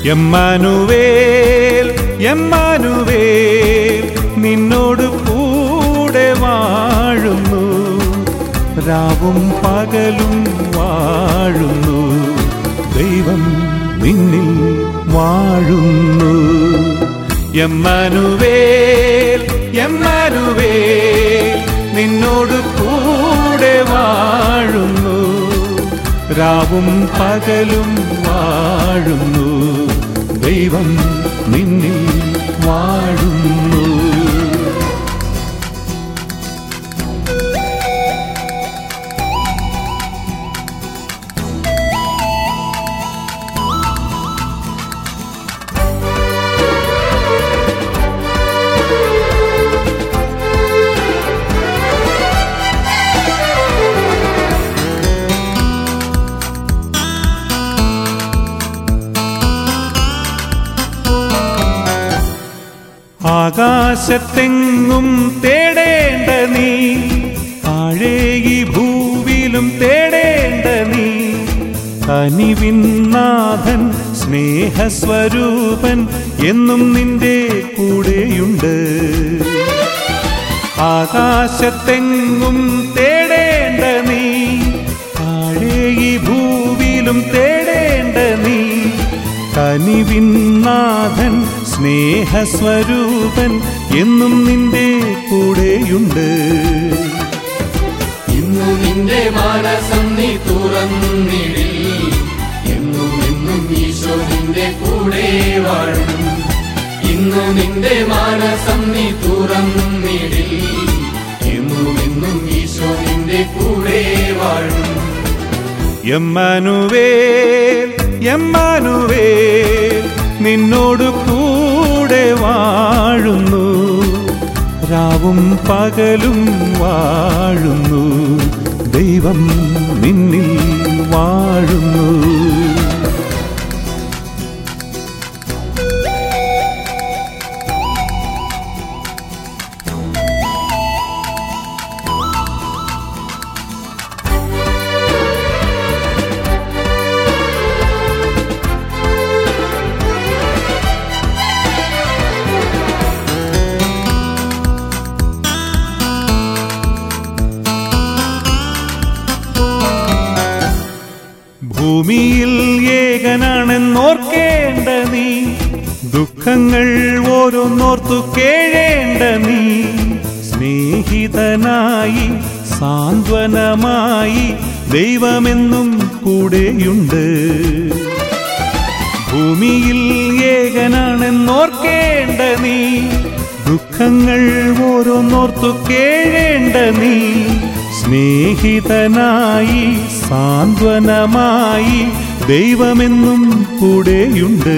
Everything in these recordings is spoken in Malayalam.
എമ്മാനുവേൽ എമ്മാനുവേൽ നിന്നോട് കൂടെ വാഴുന്നു രാവും പകലും വാഴുന്നു ദൈവം നിന്നിൽ വാഴുന്നു എമ്മാനുവേൽ എമ്മാനുവേൽ നിന്നോട് കൂടെ വാഴുന്നു രാവും പകലും വാഴുന്നു ദൈവം നിന്നിൽ വാഴുന്നു ആകാശത്തെങ്ങും തേടേണ്ട നീ താഴെ ഈ ഭൂവിലും തേടേണ്ട നീ കനിവിന്നാഥൻ സ്നേഹസ്വരൂപൻ എന്നും നിന്റെ കൂടെയുണ്ട് ആകാശത്തെങ്ങും തേടേണ്ട നീ താഴെ ഈ ഭൂവിലും തേടേണ്ട നീ കനിവിന്നാഥൻ സ്നേഹസ്വരൂപൻ എന്നും നിന്റെ കൂടെയുണ്ട് ഇന്നു നിന്റെ മാനസം നീ തുറന്നിടിൽ എന്നും എന്നും ഈശോ നിന്റെ കൂടെ വാഴും ഇന്നു നിന്റെ മാനസം നീ തുറന്നിടിൽ എന്നും എന്നും ഈശോ നിന്റെ കൂടെ വാഴും എമ്മാനുവേൽ എമ്മാനുവേൽ നിന്നോട് കൂടെ വാഴുന്നു രാവും പകലും വാഴുന്നു ദൈവം നിന്നിൽ വാഴുന്നു ഭൂമിയിൽ ഏകനാണെന്നോർക്കേണ്ട നീ ദുഃഖങ്ങൾ ഓരോന്നോർത്തു കേഴേണ്ട നീ സ്നേഹിതനായി സാന്ത്വനമായി ദൈവമെന്നും കൂടെയുണ്ട് ഭൂമിയിൽ ഏകനാണെന്നോർക്കേണ്ട നീ ദുഃഖങ്ങൾ ഓരോന്നോർത്തു കേഴേണ്ട നീ സ്നേഹിതനായി സാന്ത്വനമായി ദൈവമെന്നും കൂടെയുണ്ട്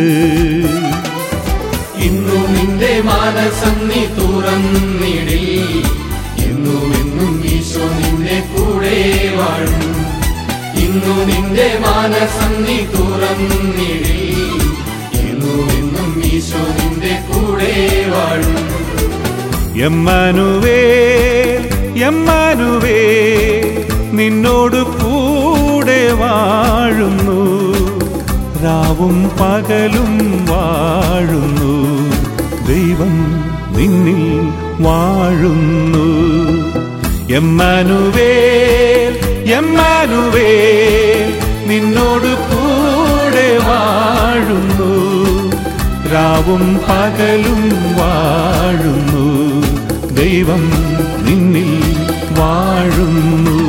ഇന്നു നിന്റെ മാനസം നീ തുറന്നിടിൽ എന്നും എന്നും ഈശോ നിന്റെ കൂടെ വാഴും ഇന്നു നിന്റെ മാനസം നീ തുറന്നിടിൽ എന്നും എന്നും ഈശോ നിന്റെ കൂടെ വാഴും എമ്മാനുവേൽ എമ്മാനുവേൽ നിന്നോട് കൂടെ വാഴുന്നു രാവും പകലും വാഴുന്നു ദൈവം നിന്നിൽ വാഴുന്നു എമ്മാനുവേൽ എമ്മാനുവേൽ നിന്നോട് കൂടെ വാഴുന്നു രാവും പകലും വാഴുന്നു ദൈവം നിന്നിൽ വാഴുന്നു